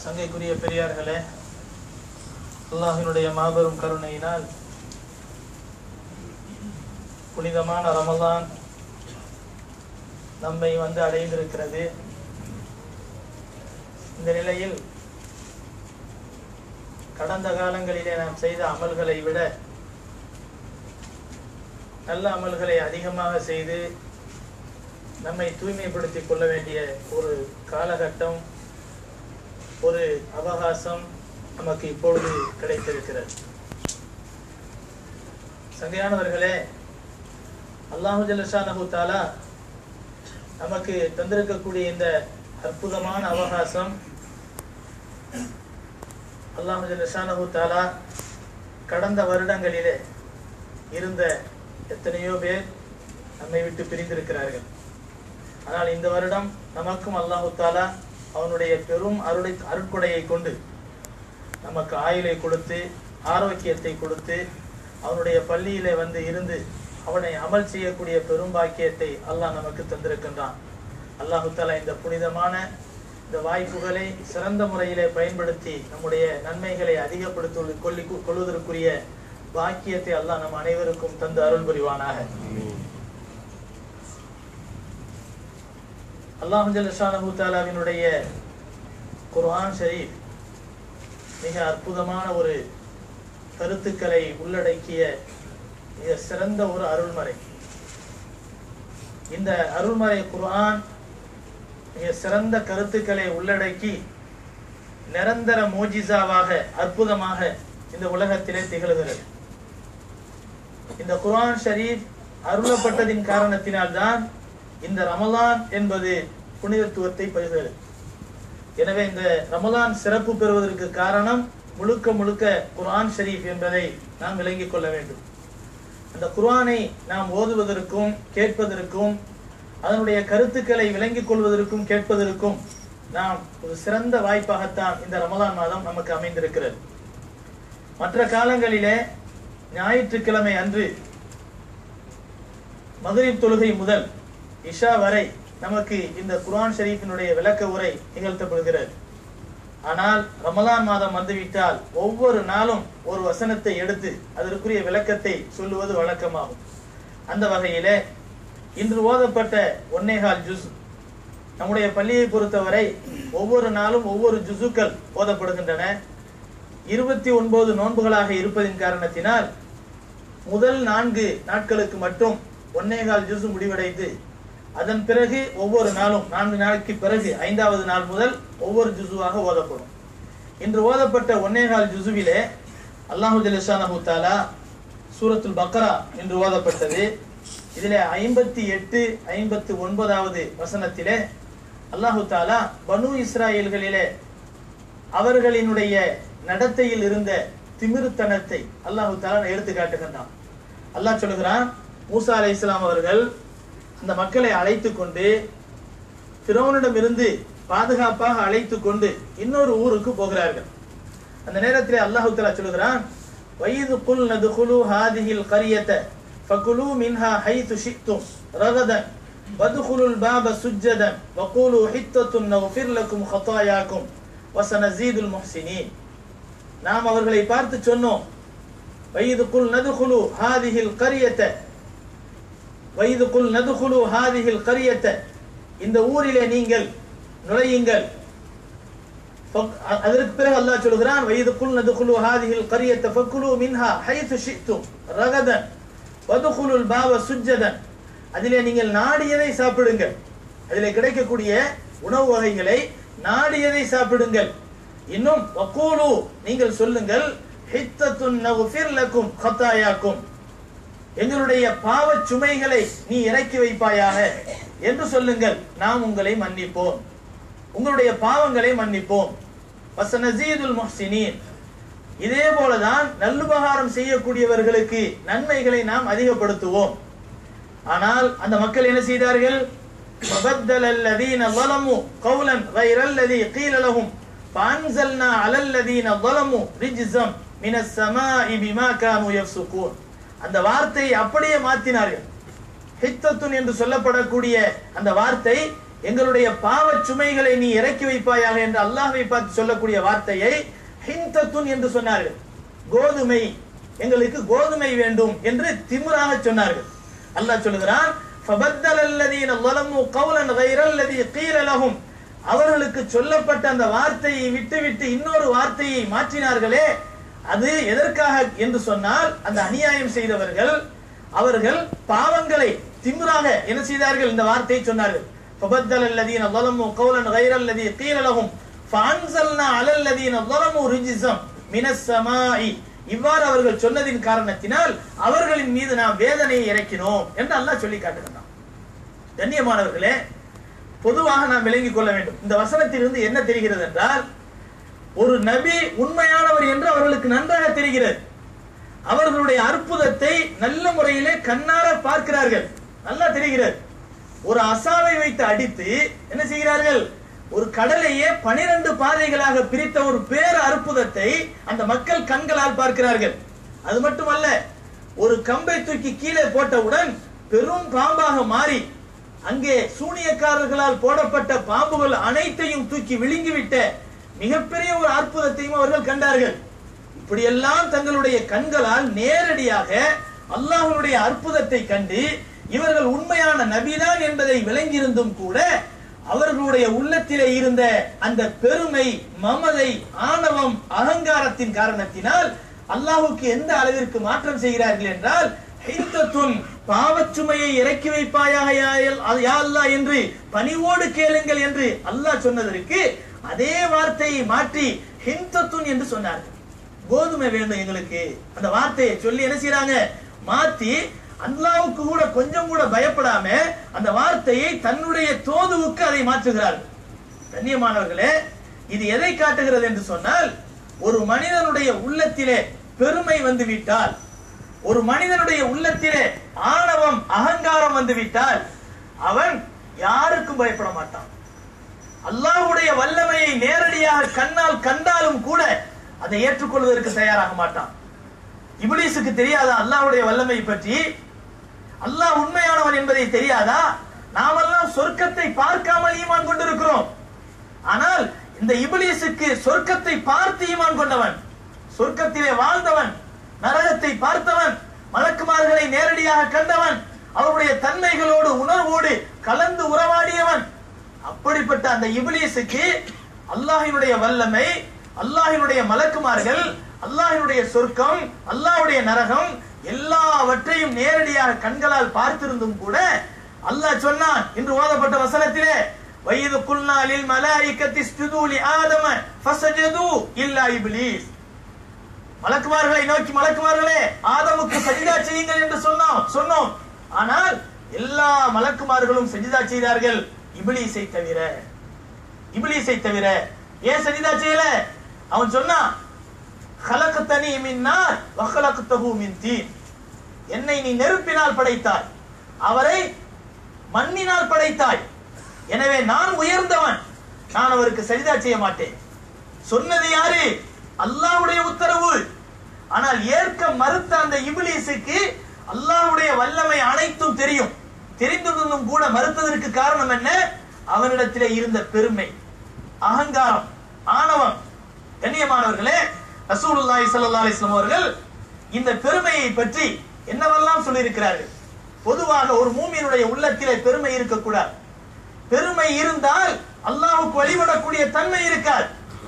சங்கைக்குரிய பெரியார்களே அல்லாஹினுடைய மாபெரும் கருணையினால் புனிதமான ரமலான் நம்மை வந்து அடைந்திருக்கிறது இந்த நிலையில் கடந்த காலங்களிலே நாம் செய்த அமல்களை விட நல்ல அமல்களை அதிகமாக செய்து நம்மை தூய்மைப்படுத்திக் கொள்ள வேண்டிய ஒரு காலகட்டம் ஒரு அவகாசம் நமக்கு இப்பொழுது கிடைத்திருக்கிறது சங்கையானவர்களே அல்லாஹு ஜல்லஷானஹு தாலா நமக்கு தந்திருக்கக்கூடிய இந்த அற்புதமான அவகாசம் அல்லாஹு ஜல்லஷானஹு தாலா கடந்த வருடங்களிலே இருந்த எத்தனையோ பேர் நம்மை விட்டு பிரிந்திருக்கிறார்கள் ஆனால் இந்த வருடம் நமக்கும் அல்லாஹு தாலா அவனுடைய பெரும் அருளை அருட்கொடையை கொண்டு நமக்கு ஆயுளை கொடுத்து ஆரோக்கியத்தை கொடுத்து அவனுடைய பள்ளியிலே வந்து இருந்து அவனை அமல் செய்யக்கூடிய பெரும் பாக்கியத்தை அல்லாஹ் நமக்கு தந்திருக்கின்றான் அல்லாஹு தாலா இந்த புனிதமான இந்த வாய்ப்புகளை சிறந்த முறையிலே பயன்படுத்தி நம்முடைய நன்மைகளை அதிகப்படுத்தி கொள்ளி கொள்வதற்குரிய பாக்கியத்தை அல்லாஹ் நம் அனைவருக்கும் தந்து அருள் புரிவானாக அல்லாஹு ஜல்லஷானஹு தாலாவினுடைய குர்ஆன் ஷரீஃப் மிக அற்புதமான ஒரு கருத்துக்களை உள்ளடக்கிய மிக சிறந்த ஒரு அருள்மறை இந்த அருள்மறை குர்ஆன் மிக சிறந்த கருத்துக்களை உள்ளடக்கி நிரந்தர மோஜிசாவாக அற்புதமாக இந்த உலகத்திலே திகழ்கிறது இந்த குர்ஆன் ஷரீஃப் அருளப்பட்டதின் காரணத்தினால்தான் இந்த ரமலான் என்பது புனிதத்துவத்தை பெறுகிறது எனவே இந்த ரமலான் சிறப்பு பெறுவதற்கு காரணம் முழுக்க முழுக்க குர்ஆன் ஷரீஃப் என்பதை நாம் விளங்கிக் கொள்ள வேண்டும் அந்த குர்ஆனை நாம் ஓதுவதற்கும் கேட்பதற்கும் அதனுடைய கருத்துக்களை விளங்கிக் கொள்வதற்கும் கேட்பதற்கும் நாம் ஒரு சிறந்த வாய்ப்பாகத்தான் இந்த ரமலான் மாதம் நமக்கு அமைந்திருக்கிறது மற்ற காலங்களிலே ஞாயிற்றுக்கிழமை அன்று மதுரை தொழுகை முதல் இஷா வரை நமக்கு இந்த குர்ஆன் ஷரீஃபினுடைய விளக்க உரை நிகழ்த்தப்படுகிறது ஆனால் ரமலான் மாதம் வந்துவிட்டால் ஒவ்வொரு நாளும் ஒரு வசனத்தை எடுத்து அதற்குரிய விளக்கத்தை சொல்லுவது வழக்கமாகும் அந்த வகையிலே இன்று ஓதப்பட்ட ஒன்னேகால் ஜுஸ் நம்முடைய பள்ளியை பொறுத்தவரை ஒவ்வொரு நாளும் ஒவ்வொரு ஜுசுக்கள் ஓதப்படுகின்றன இருபத்தி ஒன்பது நோன்புகளாக இருப்பதின் காரணத்தினால் முதல் நான்கு நாட்களுக்கு மட்டும் ஒன்னேகால் ஜுசு முடிவடைந்து அதன் பிறகு ஒவ்வொரு நாளும் நான்கு நாளைக்கு பிறகு ஐந்தாவது நாள் முதல் ஒவ்வொரு ஜுசுவாக ஓதப்படும் இன்று ஓதப்பட்ட ஒன்னேகால் ஜுசுவிலே அல்லாஹு ஜலிஷானஹு தாலா சூரத்துல் பக்ரா என்று ஓதப்பட்டது இதிலே ஐம்பத்தி எட்டு ஐம்பத்தி ஒன்பதாவது வசனத்திலே அல்லாஹு தாலா பனு இஸ்ராயல்களிலே அவர்களினுடைய நடத்தையில் இருந்த திமிருத்தனத்தை அல்லாஹு தாலா எடுத்து காட்டுகின்றான் அல்லாஹ் சொல்லுகிறான் மூசா அலை இஸ்லாம் அவர்கள் அந்த மக்களை அழைத்து கொண்டு பிறவனிடம் இருந்து பாதுகாப்பாக அழைத்து கொண்டு இன்னொரு ஊருக்கு போகிறார்கள் அந்த நேரத்தில் அல்லாஹு தலா சொல்லுகிறான் வயது குல் நதுகுலு ஹாதிஹில் கரியத்த ஃபகுலு மின்ஹா ஹைது ஷிக்தும் ரகதன் வதுகுலுல் பாப சுஜ்ஜதன் வகூலு ஹித்தத்துன் நஃபிர் லக்கும் ஹதாயாக்கும் வசனசீதுல் முஹ்சினீன் நாம் அவர்களை பார்த்து சொன்னோம் வயது குல் நதுகுலு ஹாதிஹில் கரியத்த வயது குல் நதுகுலு ஹாதிஹில் கரியத்த இந்த ஊரிலே நீங்கள் நுழையுங்கள் அதற்கு பிறகு அல்லாஹ் சொல்கிறான் வயது குல் நதுகுலு ஹாதிஹில் கரியத்த ஃபக்குலு மின்ஹா ஹைது ஷிக்தும் ரகதன் வதுகுலுல் பாவ சுஜ்ஜதன் அதிலே நீங்கள் நாடியதை சாப்பிடுங்கள் அதிலே கிடைக்கக்கூடிய உணவு வகைகளை நாடியதை சாப்பிடுங்கள் இன்னும் வக்கூலு நீங்கள் சொல்லுங்கள் ஹித்தத்துன் நகுஃபிர் லக்கும் கத்தாயாக்கும் எங்களுடைய பாவ சுமைகளை நீ இறக்கி வைப்பாயாக என்று சொல்லுங்கள் நாம் உங்களை மன்னிப்போம் உங்களுடைய பாவங்களை மன்னிப்போம் வசனசீதுல் முஹ்சினீன் இதே போலதான் நல்லுபகாரம் செய்யக்கூடியவர்களுக்கு நன்மைகளை நாம் அதிகப்படுத்துவோம் ஆனால் அந்த மக்கள் என்ன செய்தார்கள் فبدل الذين ظلموا قولا غير الذي قيل لهم فأنزلنا على الذين ظلموا رجزا من السماء بما كانوا يفسقون அந்த வார்த்தையை அப்படியே மாத்தினார்கள் ஹித்தத்துன் என்று சொல்லப்படக்கூடிய அந்த வார்த்தை எங்களுடைய பாவச் சுமைகளை நீ இறக்கி வைப்பாயாக என்று அல்லாஹ்வை பார்த்து சொல்லக்கூடிய வார்த்தையை ஹிந்தத்துன் என்று சொன்னார்கள் கோதுமை எங்களுக்கு கோதுமை வேண்டும் என்று திமிராக சொன்னார்கள் அல்லாஹ் சொல்லுகிறான் فَبَدَّلَ الَّذِينَ ظَلَمُوا قَوْلًا غَيْرَ الَّذِي قِيلَ لَهُمْ அவர்களுக்கு சொல்லப்பட்ட அந்த வார்த்தையை விட்டுவிட்டு இன்னொரு வார்த்தையை மாற்றினார்களே அது எதற்காக என்று சொன்னால் அந்த அநியாயம் செய்தவர்கள் அவர்கள் பாவங்களை திமிராக என்ன செய்தார்கள் இந்த வார்த்தையை சொன்னார்கள் فَبَدَّلَ الَّذِينَ ظَلَمُوا قَوْلًا غَيْرَ الَّذِي قِيلَ لَهُمْ فَأَنزَلْنَا عَلَى الَّذِينَ ظَلَمُوا رِجْزًا مِنَ السَّمَاءِ இவ்வாறு அவர்கள் சொன்னதின் காரணத்தினால் அவர்களின் மீது நாம் வேதனையை இறக்கினோம் என்று அல்லாஹ் சொல்லி காட்டுகிறான் கண்ணியமானவர்களே பொதுவாக நாம் விளங்கிக் கொள்ள வேண்டும் இந்த வசனத்திலிருந்து என்ன தெரிகிறது என்றால் ஒரு நபி உண்மையானவர் என்று அவர்களுக்கு நன்றாக தெரிகிறது அவர்களுடைய அற்புதத்தை நல்ல முறையிலே கண்ணார பார்க்கிறார்கள் நல்லா தெரிகிறது ஒரு அசாவை வைத்து அடித்து என்ன செய்கிறார்கள் ஒரு கடலையே பனிரெண்டு பாதைகளாக பிரித்த ஒரு பேர அற்புதத்தை அந்த மக்கள் கண்களால் பார்க்கிறார்கள் அது மட்டுமல்ல ஒரு கம்பை தூக்கி கீழே போட்டவுடன் பெரும் பாம்பாக மாறி அங்கே சூனியக்காரர்களால் போடப்பட்ட பாம்புகள் அனைத்தையும் தூக்கி விழுங்கிவிட்ட மிகப்பெரிய ஒரு அற்புதத்தையும் அவர்கள் கண்டார்கள் இப்படியெல்லாம் தங்களுடைய கண்களால் நேரடியாக அல்லாஹ்வுடைய அற்புதத்தை கண்டு இவர்கள் உண்மையான நபிதான் என்பதை விளங்கியிருந்தும் கூட அவர்களுடைய உள்ளத்திலே இருந்த அந்த பெருமை மமதை ஆணவம் அகங்காரத்தின் காரணத்தினால் அல்லாஹ்வுக்கு எந்த அளவிற்கு மாற்றம் செய்கிறார்கள் என்றால் ஹிந்தத்துன் பாவச்சுமையை இறக்கி வைப்பாயாக யா எல்- யா அல்லாஹ் என்று பணிவோடு கேளுங்கள் என்று அல்லாஹ் சொன்னதற்கு அதே வார்த்தையை மாற்றி ஹிந்தத்துன் என்று சொன்னார்கள் கோதுமை வேண்டும் எங்களுக்கு அந்த வார்த்தையை சொல்லி என்ன செய்றாங்க மாத்தி அல்லாவுக்கு கூட கொஞ்சம் கூட பயப்படாம அந்த வார்த்தையை தன்னுடைய தோதுவுக்கு அதை மாற்றுகிறார்கள் கண்ணியமானவர்களே இது எதை காட்டுகிறது என்று சொன்னால் ஒரு மனிதனுடைய உள்ளத்திலே பெருமை வந்து விட்டால் ஒரு மனிதனுடைய உள்ளத்திலே ஆணவம் அகங்காரம் வந்து விட்டால் அவன் யாருக்கும் பயப்பட மாட்டான் அல்லாஹ்வுடைய வல்லமையை நேரடியாக கண்ணால் கண்டாலும் கூட அதை ஏற்றுக்கொள்வதற்கு தயாராக மாட்டான் இப்லீஸுக்கு தெரியாதா அல்லாஹ்வுடைய வல்லமை பற்றி அல்லாஹ் உண்மையானவன் என்பதை தெரியாதா நாமெல்லாம் சொர்க்கத்தை பார்க்காமல் ஈமான் கொண்டிருக்கிறோம் ஆனால் இந்த இப்லீஸுக்கு சொர்க்கத்தை பார்த்து ஈமான் கொண்டவன் சொர்க்கத்திலே வாழ்ந்தவன் நரகத்தை பார்த்தவன் மலக்குமார்களை நேரடியாக கண்டவன் அவருடைய தன்மைகளோடு உணர்வோடு கலந்து உறவாடியவன் அப்படிப்பட்ட அந்த இப்லீஸுக்கு அல்லாஹினுடைய வல்லமை அல்லாஹினுடைய மலக்குமார்கள் அல்லாஹினுடைய சொர்க்கம் அல்லாஹ்வுடைய நரகம் எல்லாவற்றையும் நேரடியாக கண்களால் பார்த்திருந்தும் கூட அல்லாஹ் சொன்னான் என்று ஓதப்பட்ட வசனத்திலே வயது குல்நாளில் மலாயிக்கத்தி ஸ்துதூலி ஆதம ஃபசஜது இல்லா இப்லீஸ் மலக்குமார்களை நோக்கி மலக்குமார்களே ஆதமுக்கு சஜிதா செய்யுங்கள் என்று சொன்னோம் சொன்னோம் ஆனால் எல்லா மலக்குமார்களும் சஜிதா செய்தார்கள் இப்லீஸை தவிர இப்லீஸை தவிர ஏன் சஜிதா செய்யல அவன் சொன்னான் خلقتني من نار وخلقته من طين என்னை நீ நெருப்பினால் படைத்தாய் அவரை மண்ணினால் படைத்தாய் எனவே நான் உயர்ந்தவன் நான் அவருக்கு சரிதா செய்ய மாட்டேன் சொன்னது யாரு அல்லாஹ்வுடைய உத்தரவு ஆனால் ஏற்க மறுத்த அந்த இப்லீஸுக்கு அல்லாஹ்வுடைய வல்லமை அனைத்தும் தெரியும் தெரிந்ததும் கூட மறுத்ததற்கு காரணம் என்ன அவனிடத்திலே இருந்த பெருமை அகங்காரம் ஆணவம் கண்ணியமானவர்களே ரசூலுல்லாஹி ஸல்லல்லாஹு அலைஹி வஸல்லம் அவர்கள் இந்த பெருமையை பற்றி என்னவெல்லாம் சொல்லியிருக்கிறார்கள் பொதுவாக ஒரு மூமியினுடைய உள்ளத்திலே பெருமை இருக்கக்கூடாது பெருமை இருந்தால் அல்லாஹ்வுக்கு வழிபடக்கூடிய தன்மை இருக்காது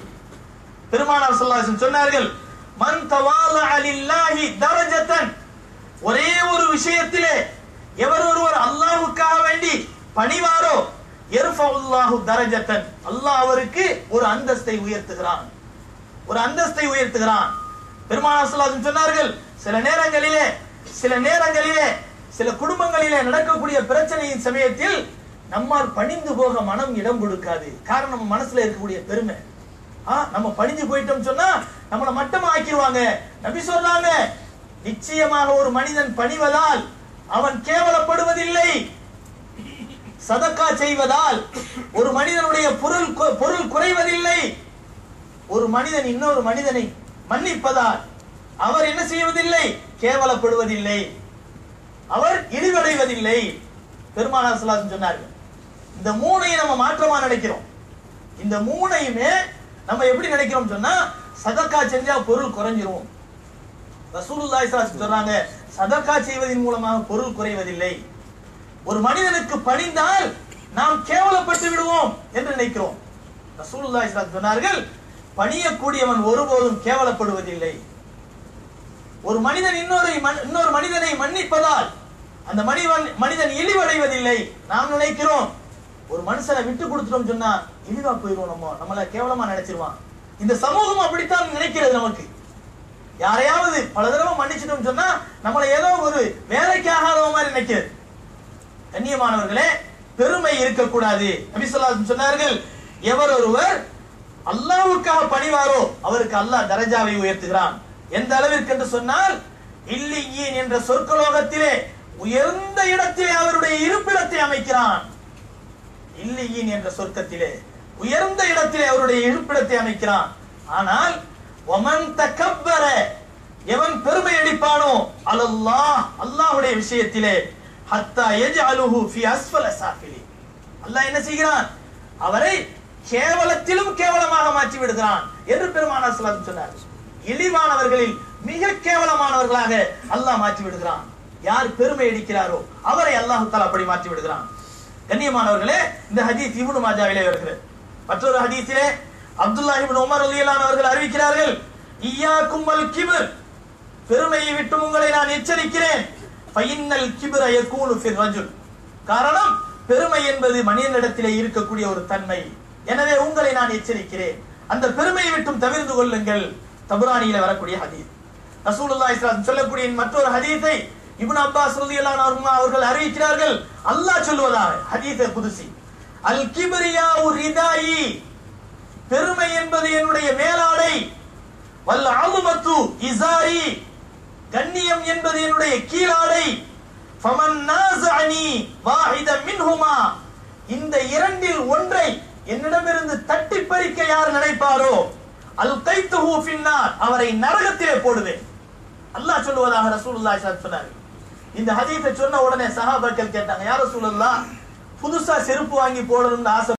பெருமானார் ஸல்லல்லாஹு அலைஹி வஸல்லம் சொன்னார்கள் மன் தவாலஅ லில்லாஹி தரஜத்தன் ஒரே ஒரு விஷயத்திலே எவர் ஒருவர் அல்லாஹ்வுக்காக வேண்டி பணிவாரோ யர்ஃபஉல்லாஹு தரஜத்தன் அல்லாஹ் அவருக்கு ஒரு அந்தஸ்தை உயர்த்துகிறான் ஒரு அந்தஸ்தை உயர்த்துகிறான் பெருமானார் ஸல்லல்லாஹு அலைஹி வஸல்லம் சொன்னார்கள் சில நேரங்களிலே சில நேரங்களிலே சில குடும்பங்களிலே நடக்கக்கூடிய பிரச்சனையின் சமயத்தில் நம்மால் பணிந்து போக மனம் இடம் கொடுக்காது காரணம் நம்ம மனசுல இருக்கக்கூடிய பெருமை ஆ, நம்ம பணிஞ்சு போயிட்டோம் சொன்னா நம்மள மட்டமா ஆக்கிடுவாங்க நபி சொல்றாங்க நிச்சயமாக ஒரு மனிதன் பணிவதால் அவன் கேவலப்படுவதில்லை சதக்கா செய்வதால் ஒரு மனிதனுடைய பொருள் கு- பொருள் குறைவதில்லை ஒரு மனிதன் இன்னொரு மனிதனை மன்னிப்பதால் அவர் என்ன செய்வதில்லை கேவலப்படுவதில்லை அவர் இழிவடைவதில்லை பெருமானார் ஸல்லல்லாஹு அலைஹி வஸல்லம் சொன்னார்கள் இந்த மூணையும் நம்ம மாற்றமா நினைக்கிறோம் இந்த மூணையுமே நம்ம எப்படி நினைக்கிறோம் சொன்னா சதக்கா செஞ்சா பொருள் குறைஞ்சிரும் ரசூலுல்லாஹி ஸல்லல்லாஹு அலைஹி சொல்றாங்க சதக்கா செய்வதன் மூலமாக பொருள் குறைவதில்லை ஒரு மனிதனுக்கு பணிந்தால் நாம் கேவலப்பட்டு விடுவோம் என்று நினைக்கிறோம் ரசூலுல்லாஹி ஸல்லல்லாஹு அலைஹி சொன்னார்கள் பணியக்கூடியவன் ஒருபோதும் கேவலப்படுவதில்லை ஒரு மனிதன் இன்னொரு மன்- இன்னொரு மனிதனை மன்னிப்பதால் அந்த மனிதன் மனிதன் இழிவடைவதில்லை நாம் நினைக்கிறோம் ஒரு மனுஷனை விட்டு கொடுத்துட்டோம் சொன்னா இழிவா போயிடுவோம் நம்ம நம்மள கேவலமா நினைச்சிருவான் இந்த சமூகம் அப்படித்தான் நினைக்கிறது நமக்கு யாரையாவது பல தடவை மன்னிச்சிட்டோம் சொன்னா நம்மளை ஏதோ ஒரு வேலைக்கு ஆகாதவ மாதிரி நினைக்கிறது கண்ணியமானவர்களே பெருமை இருக்கக்கூடாது நபிசல்லாஹு சொன்னார்கள் எவர் ஒருவர் அல்லாஹ்வுக்காக பணிவாரோ அவருக்கு அல்லாஹ் தரஜாவை உயர்த்துகிறான் எந்த அளவிற்கு என்று சொன்னால் இல்லியீன் என்ற சொற்கலோகத்திலே உயர்ந்த இடத்திலே அவருடைய இருப்பிடத்தை அமைக்கிறான் இல்லியின் என்ற சொர்க்கத்திலே உயர்ந்த இடத்திலே அவருடைய இருப்பிடத்தை அமைக்கிறான் ஆனால் ஒமன் தக்கப்பர எவன் பெருமை அடிப்பானோ அலல்லாஹ் அல்லாஹ்வுடைய விஷயத்திலே ஹத்தா யஜ்அலுஹு ஃபி அஸ்ஃபல சாஃபிலி அல்லாஹ் என்ன செய்கிறான் அவரை கேவலத்திலும் கேவலமாக மாற்றி விடுகிறான் என்று பெருமானார் ஸல்லல்லாஹு அலைஹி சொன்னார் இழிவானவர்களில் மிக கேவலமானவர்களாக அல்லாஹ் மாற்றி விடுகிறான் யார் பெருமை அடிக்கிறாரோ அவரை அல்லாஹ் தஆலா அப்படி மாற்றி விடுகிறான் கண்ணியமானவர்களே இந்த ஹதீஸ் இப்னு மாஜாவிலே வருகிறது மற்றொரு ஹதீஸிலே அப்துல்லாஹ் இப்னு உமர் ரலியல்லாஹு அன்ஹு அவர்கள் அறிவிக்கிறார்கள் இய்யாக்கும் வல் கிப்ர் பெருமையை விட்டு உங்களை நான் எச்சரிக்கிறேன் ஃபைன்னல் கிப்ர யகூனு ஃபிர் ரஜுல் காரணம் பெருமை என்பது மனிதனிடத்திலே இருக்கக்கூடிய ஒரு தன்மை எனவே உங்களை நான் எச்சரிக்கிறேன் அந்த பெருமையை விட்டும் தவிர்த்து கொள்ளுங்கள் தபுரானியில வரக்கூடிய ஹதீஸ் ரசூலுல்லாஹி ஸல்லல்லாஹு அலைஹி வஸல்லம் சொல்லக்கூடிய மற்றொரு ஹதீஸை இப்னு அப்பாஸ் ரலியல்லாஹு அன்ஹு அவர்கள் அறிவிக்கிறார்கள் அல்லாஹ் சொல்வதாக ஹதீஸே குதுசி அல் கிப்ரியா ரிதாயி பெருமை என்பது என்னுடைய மேலாடை வல் அலுமத்து இசாரி கண்ணியம் என்பது என்னுடைய கீழாடை ஃபமன் நாஸஅனி வாஹிதம் மின்ஹுமா இந்த இரண்டில் ஒன்றை என்னிடமிருந்து தட்டி பறிக்க யார் நினைப்பாரோ அல் கைத்துஹு ஃபின்னார் அவரை நரகத்திலே போடுவேன் அல்லாஹ் சொல்லுவதாக ரசூலுல்லாஹி ஸல்லல்லாஹு அலைஹி வஸல்லம் சொன்னார்கள் இந்த ஹதீஸை சொன்ன உடனே சஹாபாக்கள் கேட்டாங்க யார் ரசூலுல்லாஹ் புதுசா செருப்பு வாங்கி போடணும்னு ஆசை